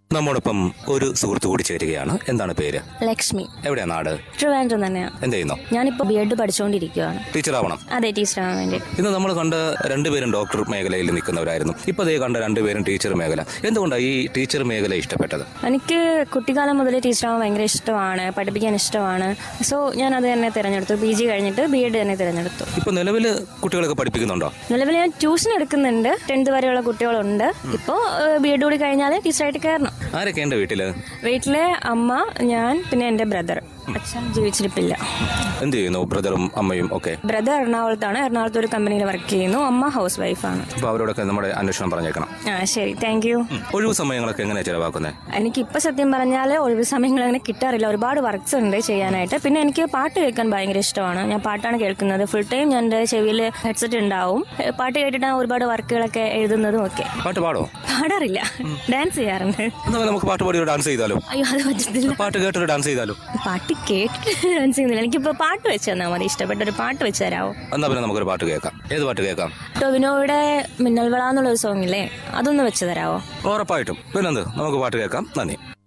നമ്മോടൊപ്പം ഒരു സുഹൃത്ത് കൂടി ചേരുകയാണ് എന്താണ് പേര് ലക്ഷ്മി എവിടെയാ നാട് ട്രിവാൻഡ്രം തന്നെയാണ് എന്ത് ചെയ്യുന്നു ഞാനിപ്പോൾ ബി എഡ് പഠിച്ചുകൊണ്ടിരിക്കുകയാണ് ടീച്ചറാവണം അതെ ടീച്ചറാകാൻ വേണ്ടി ഇന്ന് നമ്മൾ കണ്ട രണ്ടുപേരും ഡോക്ടർ മേഖലയിൽ നിൽക്കുന്നവരായിരുന്നു ഇപ്പൊ ദേ കണ്ട രണ്ടുപേരും ടീച്ചർ മേഖല എന്തുകൊണ്ടാണ് ഈ ടീച്ചർ മേഖല ഇഷ്ടപ്പെട്ടത് എനിക്ക് കുട്ടിക്കാലം മുതൽ ടീച്ചറാവാൻ ഭയങ്കര ഇഷ്ടമാണ് പഠിപ്പിക്കാൻ ഇഷ്ടമാണ് സോ ഞാൻ അത് തന്നെ തിരഞ്ഞെടുത്തു പി ജി കഴിഞ്ഞിട്ട് ബി എഡ് തന്നെ തിരഞ്ഞെടുത്തു ഇപ്പൊ നിലവിൽ കുട്ടികളൊക്കെ പഠിപ്പിക്കുന്നുണ്ടോ നിലവിൽ ഞാൻ ട്യൂഷൻ എടുക്കുന്നുണ്ട് ടെൻത്ത് വരെയുള്ള കുട്ടികളുണ്ട് ഇപ്പോൾ ബി എഡ് കൂടി കഴിഞ്ഞാൽ ടീച്ചറായിട്ട് കയറണം ആരൊക്കെ ഉണ്ട് വീട്ടില് വീട്ടിലെ അമ്മ ഞാൻ പിന്നെ എൻ്റെ ബ്രദർ അച്ഛൻ ജീവിച്ചിരിപ്പില്ല എന്ത് ചെയ്യുന്നു ബ്രദറും അമ്മയും ഒക്കെ ബ്രദർ എറണാകുളത്താണ് എറണാകുളത്ത് ഒരു കമ്പനിയിൽ വർക്ക് ചെയ്യുന്നു അമ്മ ഹൗസ് വൈഫാണ് അപ്പൊ അവരോടൊക്കെ നമ്മുടെ അന്വേഷണം പറഞ്ഞേക്കണം ആ ശരി താങ്ക് യു ഒഴിവു സമയങ്ങളൊക്കെ എങ്ങനെയാ ചെലവാക്കുന്നത് എനിക്കിപ്പോൾ സത്യം പറഞ്ഞാൽ ഒഴിവ് സമയങ്ങൾ അങ്ങനെ കിട്ടാറില്ല ഒരുപാട് വർക്ക്സ് ഉണ്ട് ചെയ്യാനായിട്ട് പിന്നെ എനിക്ക് പാട്ട് കേൾക്കാൻ ഭയങ്കര ഇഷ്ടമാണ് ഞാൻ പാട്ടാണ് കേൾക്കുന്നത് ഫുൾ ടൈം ഞാൻ എൻ്റെ ചെവിയിൽ ഹെഡ്സെറ്റ് ഉണ്ടാവും ഏ, പാട്ട് കേട്ടിട്ടാണ് ഒരുപാട് വർക്കുകളൊക്കെ എഴുതുന്നതും ഒക്കെ പാട്ട് പാടോ പാടാറില്ല ഡാൻസ് ചെയ്യാറുണ്ട് എന്നാ നമുക്ക് പാട്ട് പാടി ഒരു ഡാൻസ് ചെയ്താലോ അയ്യോ അത് പറ്റത്തില്ല പാട്ട് കേട്ടൊരു ഡാൻസ് ചെയ്താലോ പാട്ട് കേട്ടിട്ട് ഡാൻസ് ചെയ്യുന്നില്ല എനിക്കിപ്പോൾ പാട്ട് വെച്ച് തന്നാൽ മതി ഇഷ്ടപ്പെട്ട ഒരു പാട്ട് വെച്ച് തരാമോ എന്നാ പിന്നെ നമുക്കൊരു പാട്ട് കേൾക്കാം ഏത് പാട്ട് കേൾക്കാം ടൊവിനോയുടെ മിന്നൽ വിള എന്നുള്ള ഒരു സോങ് ഇല്ലേ അതൊന്ന് വെച്ച് തരാമോ ഉറപ്പായിട്ടും പിന്നെന്ത് നമുക്ക് പാട്ട് കേൾക്കാം നന്ദി